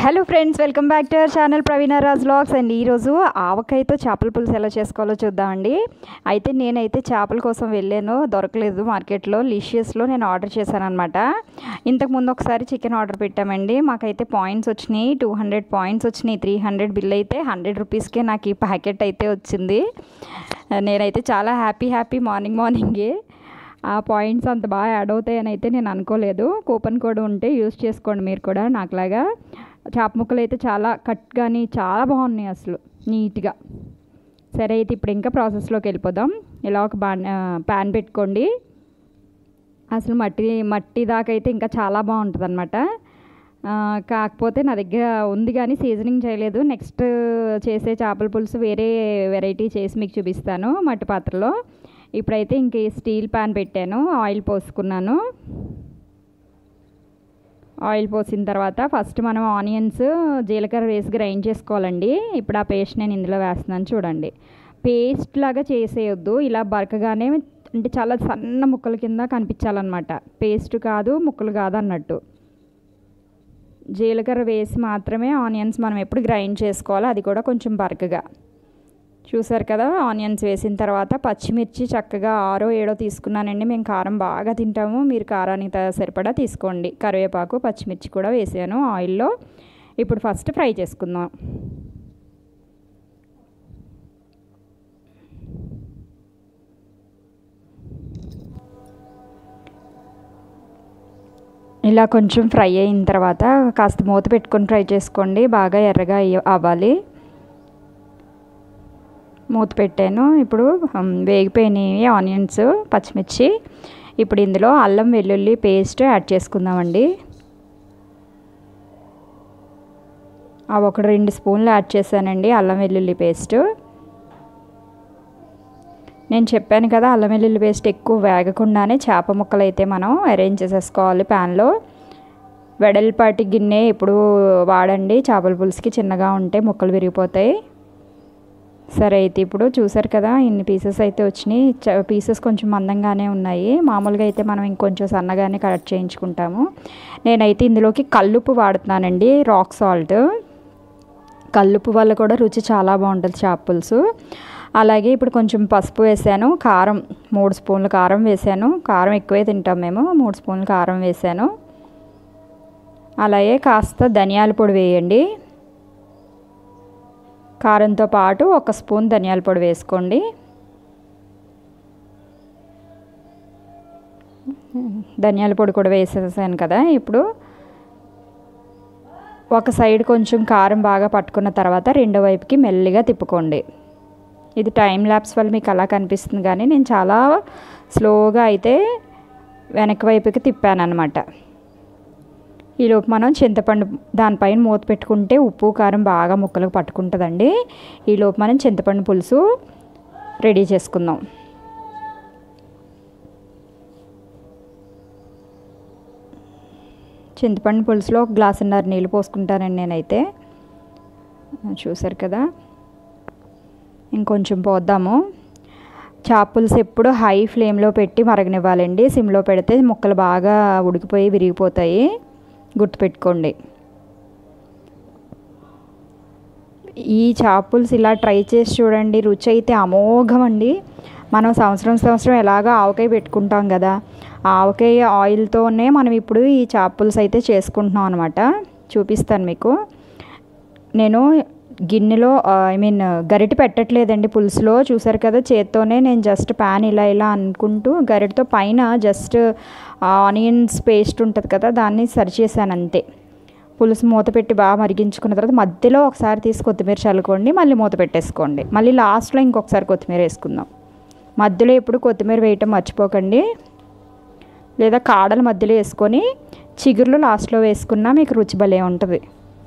hello friends welcome back to our channel Praveena Raj vlogs and ఈరోజు ఆవకాయతో చేపల పులుసు ఎలా చేసుకోవాలో చూద్దామండి అయితే నేనైతే చేపల కోసం వెళ్ళాను దొరకలేదు మార్కెట్లో లిషియస్లో నేను ఆర్డర్ చేశాను అనమాట ఇంతకుముందు ఒకసారి చికెన్ ఆర్డర్ పెట్టామండి మాకైతే పాయింట్స్ వచ్చినాయి టూ హండ్రెడ్ పాయింట్స్ వచ్చినాయి త్రీ హండ్రెడ్ బిల్ అయితే హండ్రెడ్ రూపీస్కే నాకు ఈ ప్యాకెట్ అయితే వచ్చింది నేనైతే చాలా హ్యాపీ హ్యాపీ మార్నింగ్ మార్నింగే ఆ పాయింట్స్ అంత బాగా యాడ్ అవుతాయని అయితే నేను అనుకోలేదు కూపన్ కోడ్ ఉంటే యూస్ చేసుకోండి మీరు కూడా నాకులాగా చేప ముక్కలు అయితే చాలా కట్ కానీ చాలా బాగున్నాయి అసలు నీట్గా సరే అయితే ఇప్పుడు ఇంకా ప్రాసెస్లోకి వెళ్ళిపోదాం ఇలా ఒక బా ప్యాన్ పెట్టుకోండి అసలు మట్టి మట్టి దాకా అయితే ఇంకా చాలా బాగుంటుంది అనమాట కాకపోతే నా దగ్గర ఉంది కానీ సీజనింగ్ చేయలేదు నెక్స్ట్ చేసే చేపల పులుసు వేరే వెరైటీ చేసి మీకు చూపిస్తాను మట్టి పాత్రలో ఇప్పుడైతే ఇంక స్టీల్ ప్యాన్ పెట్టాను ఆయిల్ పోసుకున్నాను ఆయిల్ పోసిన తర్వాత ఫస్ట్ మనం ఆనియన్స్ జీలకర్ర వేసి గ్రైండ్ చేసుకోవాలండి ఇప్పుడు ఆ పేస్ట్ నేను ఇందులో వేస్తున్నాను చూడండి పేస్ట్ లాగా చేసేయొద్దు ఇలా బరకగానే అంటే చాలా సన్న ముక్కల కింద కనిపించాలన్నమాట పేస్ట్ కాదు ముక్కలు కాదు అన్నట్టు జీలకర్ర వేసి మాత్రమే ఆనియన్స్ మనం ఎప్పుడు గ్రైండ్ చేసుకోవాలి అది కూడా కొంచెం బరకగా చూసారు కదా ఆనియన్స్ వేసిన తర్వాత పచ్చిమిర్చి చక్కగా ఆరో ఏడో తీసుకున్నానండి మేము కారం బాగా తింటాము మీరు కారానికి సరిపడా తీసుకోండి కరివేపాకు పచ్చిమిర్చి కూడా వేసాను ఆయిల్లో ఇప్పుడు ఫస్ట్ ఫ్రై చేసుకుందాం ఇలా కొంచెం ఫ్రై అయిన తర్వాత కాస్త మూత పెట్టుకొని ఫ్రై చేసుకోండి బాగా ఎర్రగా అవ్వాలి మూత పెట్టాను ఇప్పుడు వేగిపోయినాయి ఆనియన్స్ పచ్చిమిర్చి ఇప్పుడు ఇందులో అల్లం వెల్లుల్లి పేస్ట్ యాడ్ చేసుకుందామండి అవి ఒక రెండు స్పూన్లు యాడ్ చేశానండి అల్లం వెల్లుల్లి పేస్ట్ నేను చెప్పాను కదా అల్లం వెల్లుల్లి పేస్ట్ ఎక్కువ వేగకుండానే చేప ముక్కలు అయితే మనం అరేంజ్ చేసేసుకోవాలి ప్యాన్లో వెడల్పాటి గిన్నె ఇప్పుడు వాడండి చేపల పులుసుకి చిన్నగా ఉంటే ముక్కలు విరిగిపోతాయి సరే అయితే ఇప్పుడు చూసారు కదా ఇన్ని పీసెస్ అయితే వచ్చినాయి పీసెస్ కొంచెం మందంగానే ఉన్నాయి మామూలుగా అయితే మనం ఇంకొంచెం సన్నగానే కట్ చేయించుకుంటాము నేనైతే ఇందులోకి కల్లుపు వాడుతున్నానండి రాక్ సాల్ట్ కల్లుపు వల్ల కూడా రుచి చాలా బాగుంటుంది చేప పులుసు అలాగే ఇప్పుడు కొంచెం పసుపు వేసాను కారం మూడు స్పూన్లు కారం వేసాను కారం ఎక్కువే తింటాం మేము మూడు స్పూన్లు కారం వేసాను అలాగే కాస్త ధనియాల పొడి వేయండి కారంతో పాటు ఒక స్పూన్ ధనియాల పొడి వేసుకోండి ధనియాల పొడి కూడా వేసేసాను కదా ఇప్పుడు ఒక సైడ్ కొంచెం కారం బాగా పట్టుకున్న తర్వాత రెండో వైపుకి మెల్లిగా తిప్పుకోండి ఇది టైం ల్యాప్స్ వల్ల మీకు అలా కనిపిస్తుంది కానీ నేను చాలా స్లోగా అయితే వెనక వైపుకి తిప్పాను అనమాట ఈలోపు మనం చింతపండు దానిపైన మూత పెట్టుకుంటే ఉప్పు కారం బాగా ముక్కలకు పట్టుకుంటుందండి ఈలోపు మనం చింతపండు పులుసు రెడీ చేసుకుందాం చింతపండు పులుసులో ఒక గ్లాసున్నర నీళ్ళు పోసుకుంటానండి నేనైతే చూసారు కదా ఇంకొంచెం పోద్దాము చేప పులుసు ఎప్పుడు హై ఫ్లేమ్లో పెట్టి మరగనివ్వాలండి సిమ్లో పెడితే ముక్కలు బాగా ఉడికిపోయి విరిగిపోతాయి గుర్తుపెట్టుకోండి ఈ చేపలుసు ఇలా ట్రై చేసి చూడండి రుచి అయితే అమోఘం అండి మనం సంవత్సరం సంవత్సరం ఎలాగో ఆవకాయ పెట్టుకుంటాం కదా ఆవకాయ ఆయిల్తోనే మనం ఇప్పుడు ఈ చేపలుసు అయితే చేసుకుంటున్నాం అనమాట చూపిస్తాను మీకు నేను గిన్నెలో ఐ మీన్ గరిటె పెట్టట్లేదండి పులుసులో చూసారు కదా చేత్తోనే నేను జస్ట్ ప్యాన్ ఇలా ఇలా అనుకుంటూ గరిటతో పైన జస్ట్ ఆనియన్స్ పేస్ట్ ఉంటుంది కదా దాన్ని సరి చేశాను అంతే పులుసు మూత పెట్టి బాగా మరిగించుకున్న తర్వాత మధ్యలో ఒకసారి తీసి కొత్తిమీర చల్లుకోండి మళ్ళీ మూత పెట్టేసుకోండి మళ్ళీ లాస్ట్లో ఇంకొకసారి కొత్తిమీర వేసుకుందాం మధ్యలో ఎప్పుడు కొత్తిమీర వేయటం మర్చిపోకండి లేదా కాడల మధ్యలో వేసుకొని చిగురులు లాస్ట్లో వేసుకున్నా మీకు రుచి భలే ఉంటుంది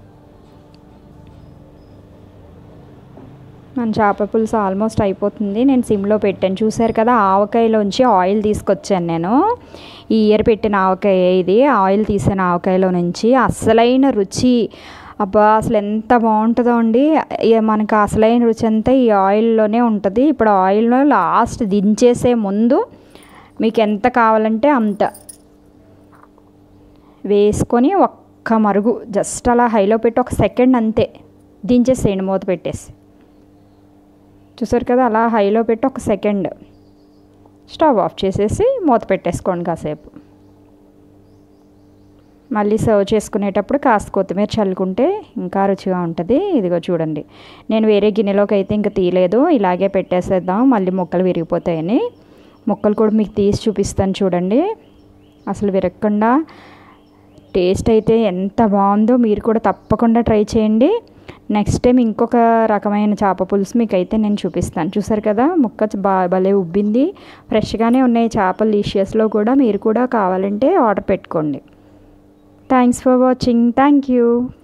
మన చేప పులుసు ఆల్మోస్ట్ అయిపోతుంది నేను సిమ్లో పెట్టాను చూసారు కదా ఆవకాయలోంచి ఆయిల్ తీసుకొచ్చాను నేను ఈ ఇయర్ పెట్టిన ఆవకాయ ఇది ఆయిల్ తీసిన ఆవకాయలో నుంచి అసలైన రుచి అబ్బా అసలు ఎంత బాగుంటుందో అండి మనకు అసలైన రుచి అంతా ఈ ఆయిల్లోనే ఉంటుంది ఇప్పుడు ఆయిల్లో లాస్ట్ దించేసే ముందు మీకు ఎంత కావాలంటే అంత వేసుకొని ఒక్క ఒక్క మరుగు జస్ట్ అలా హైలో పెట్టి ఒక సెకండ్ అంతే దించేసేయండి మూత పెట్టేసి చూసారు కదా అలా హైలో పెట్టి ఒక సెకండ్ స్టవ్ ఆఫ్ చేసేసి మూత పెట్టేసుకోండి కాసేపు మళ్ళీ సర్వ్ చేసుకునేటప్పుడు కాస్త కొత్తిమీర చల్లుకుంటే ఇంకా రుచిగా ఉంటుంది ఇదిగో చూడండి నేను వేరే గిన్నెలోకి అయితే ఇంకా తీయలేదు ఇలాగే పెట్టేసేద్దాం మళ్ళీ ముక్కలు విరిగిపోతాయని ముక్కలు కూడా మీకు తీసి చూపిస్తాను చూడండి అసలు విరగకుండా టేస్ట్ అయితే ఎంత బాగుందో మీరు కూడా తప్పకుండా ట్రై చేయండి నెక్స్ట్ టైం ఇంకొక రకమైన చేప పులుసు మీకు అయితే నేను చూపిస్తాను చూసారు కదా ముక్క బా భలే ఉబ్బింది ఫ్రెష్గానే ఉన్నాయి చేపలు లీషియస్లో కూడా మీరు కూడా కావాలంటే ఆర్డర్ పెట్టుకోండి thanks for watching thank you